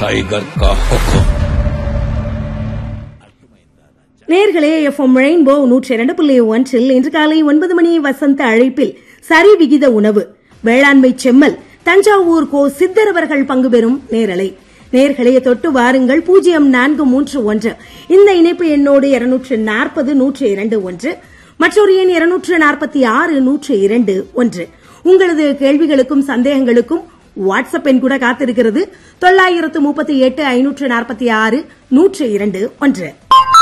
tiger का हुक्म நேர்களே எஃப்எம் ரெயின்போ நூற்றி இரண்டு புள்ளி ஒன்றில் இன்று காலை ஒன்பது மணி வசந்த அழைப்பில் சரி விகித உணவு வேளாண்மை செம்மல் தஞ்சாவூர் கோ சித்தரவர்கள் பங்கு பெறும் நேரலை நேர்களே தொட்டு வாருங்கள் பூஜ்ஜியம் நான்கு மூன்று ஒன்று இந்த இணைப்பு எண்ணோடு இருநூற்று நாற்பது நூற்று இரண்டு ஒன்று மற்றொரு எண் இருநூற்று நாற்பத்தி ஆறு நூற்று இரண்டு ஒன்று உங்களது கேள்விகளுக்கும் சந்தேகங்களுக்கும் வாட்ஸ்அப் எண் கூட காத்திருக்கிறது தொள்ளாயிரத்து முப்பத்தி எட்டு ஐநூற்று நாற்பத்தி ஆறு நூற்று இரண்டு ஒன்று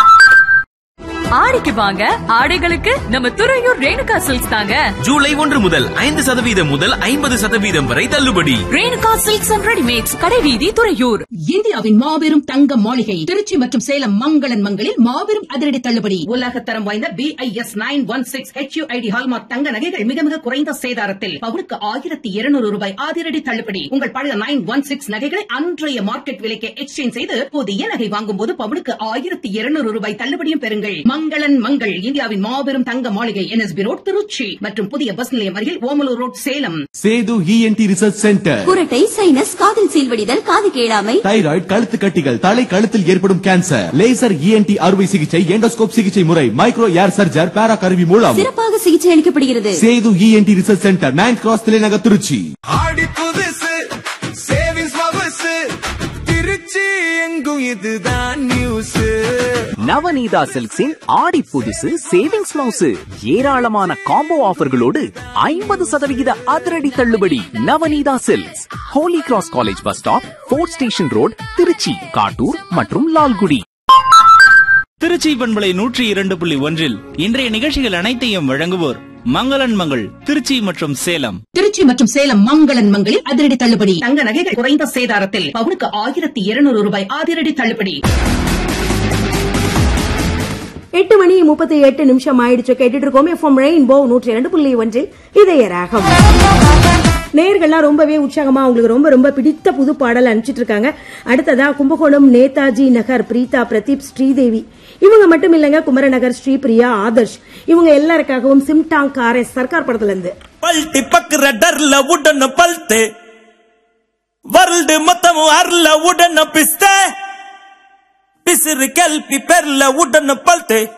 ஆடிக்கு வாங்க ஆடைகளுக்கு நம்ம துறையூர் ரேணுகா சில்க்ஸ் தாங்க ஜூலை ஒன்று முதல் ஐந்து சதவீதம் முதல் ஐம்பது சதவீதம் வரை தள்ளுபடி ரேணுகா சில்க்ஸ் அண்ட் ரெடிமேட்ஸ் கடைவீதி துறையூர் இந்தியாவின் மாபெரும் தங்க மாளிகை திருச்சி மற்றும் சேலம் மங்களன் மங்களில் மாபெரும் அதிரடி தள்ளுபடி உலகத்தரம் வாய்ந்த B I S nine one six HUID hallmark தங்க நகைகள் மிக மிக குறைந்த சேதாரத்தில் பவுனுக்கு ஆயிரத்தி இருநூறு ரூபாய் அதிரடி தள்ளுபடி உங்கள் பழைய நைன் ஒன் சிக்ஸ் நகைகளை அன்றைய மார்க்கெட் விலைக்கு எக்ஸ்சேஞ்ச் செய்து புதிய நகை வாங்கும் போது பவுனுக்கு ஆயிரத்தி இருநூறு ரூபாய் தள்ளுபடியும் பெறுங்கள் மங்களன் மங்கள் இந்தியாவின் மாபெரும் தங்க மாளிகை என்எஸ்பி ரோட் திருச்சி மற்றும் புதிய பஸ் நிலையம் அருகில் Omalur road Salem Sethu ENT research centre குரட்டை சைனஸ் காதில் சீல்வடிதல் காது கேளாமை தைராய்டு கழுத்து கட்டிகள் தலை கழுத்தில் ஏற்படும் கேன்சர் லேசர் இஎன்டி அறுவை சிகிச்சை எண்டோஸ்கோப் சிகிச்சை முறை மைக்ரோ ஏர் சர்ஜர் பேரா கருவி மூலம் சிறப்பாக சிகிச்சை அளிக்கப்படுகிறது Sethu ENT research centre nine cross தலைநகர் திருச்சி ஆடி புதுசு சேவிங்ஸ் பபசு திருச்சி எங்கும் இதுதான் நியூஸ் நவநீதா சில்க்ஸின் ஆடி புதுசு சேவிங்ஸ் மவுசு ஏராளமான காம்போ ஆஃபர்களோடு ஐம்பது சதவிகித அதிரடி தள்ளுபடி Navaneetha silks Holy Cross college bus stop fort station road Trichy Kattur மற்றும் லால்குடி திருச்சி பண்பலை நூற்றி இரண்டு புள்ளி ஒன்றில் இன்றைய நிகழ்ச்சிகள் அனைத்தையும் வழங்குவோர் மங்களன் மங்கள் திருச்சி மற்றும் சேலம் திருச்சி மற்றும் சேலம் மங்களன் மங்களில் அதிரடி தள்ளுபடி தங்க நகைகள் குறைந்த சேதாரத்தில் பவுனுக்கு ஆயிரத்தி இருநூறு ரூபாய் அதிரடி தள்ளுபடி எட்டு மணி முப்பத்தி எட்டு நிமிஷம் ஆயிடுச்சு கேட்டுட்டு இருக்கோம் எஃப்எம் ரெயின்போ நூற்றி இரண்டு புள்ளி ஒன்றில் இதய ராகம் நேர்கள்லாம் ரொம்பவே உற்சாகமா அவங்களுக்கு ரொம்ப ரொம்ப பிடித்த புது பாடல் அனுப்பிச்சிட்டு இருக்காங்க அடுத்ததா கும்பகோணம் நேதாஜி நகர் பிரீதா பிரதீப் ஸ்ரீதேவி இவங்க மட்டும் இல்லைங்க குமரநகர் ஸ்ரீபிரியா ஆதர்ஷ் இவங்க எல்லாருக்காகவும் சிம்டாங் காரே சர்க்கார் படத்துல இருந்து பல்ட்டி பக்குற டர்ல உடன பல்ட்டு வருல்டு மொத்தமும் அர்ல உடன பிஸ்த பிசிறு கல்பி பெர்ல உடன பல்ட்டு